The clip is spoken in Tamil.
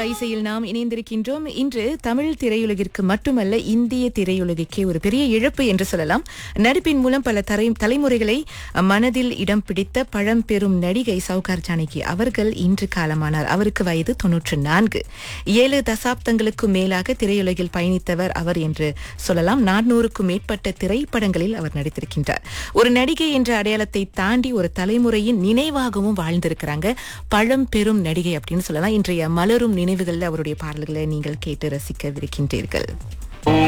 இசையில் நாம் இணைந்திருக்கின்றோம் இன்று தமிழ் திரையுலகிற்கு மட்டுமல்ல இந்திய திரையுலகிற்கே ஒரு பெரிய இழப்பு என்று சொல்லலாம் நடிப்பின் மூலம் பல தரை தலைமுறைகளை மனதில் இடம் பிடித்த பழம்பெரும் நடிகை சவுகார் ஜானகி அவர்கள் இன்று காலமானார் அவருக்கு வயது தொன்னூற்று நான்கு ஏழு தசாப்தங்களுக்கும் மேலாக திரையுலகில் பயணித்தவர் அவர் என்று சொல்லலாம் நானூறுக்கும் மேற்பட்ட திரைப்படங்களில் அவர் நடித்திருக்கின்றார் ஒரு நடிகை என்ற அடையாளத்தை தாண்டி ஒரு தலைமுறையின் நினைவாகவும் வாழ்ந்திருக்கிறாங்க பழம்பெரும் நடிகை அப்படின்னு சொல்லலாம் இன்றைய மலரும் நினைவுகளில் அவருடைய பாடல்களை நீங்கள் கேட்டு ரசிக்கவிருக்கின்றீர்கள்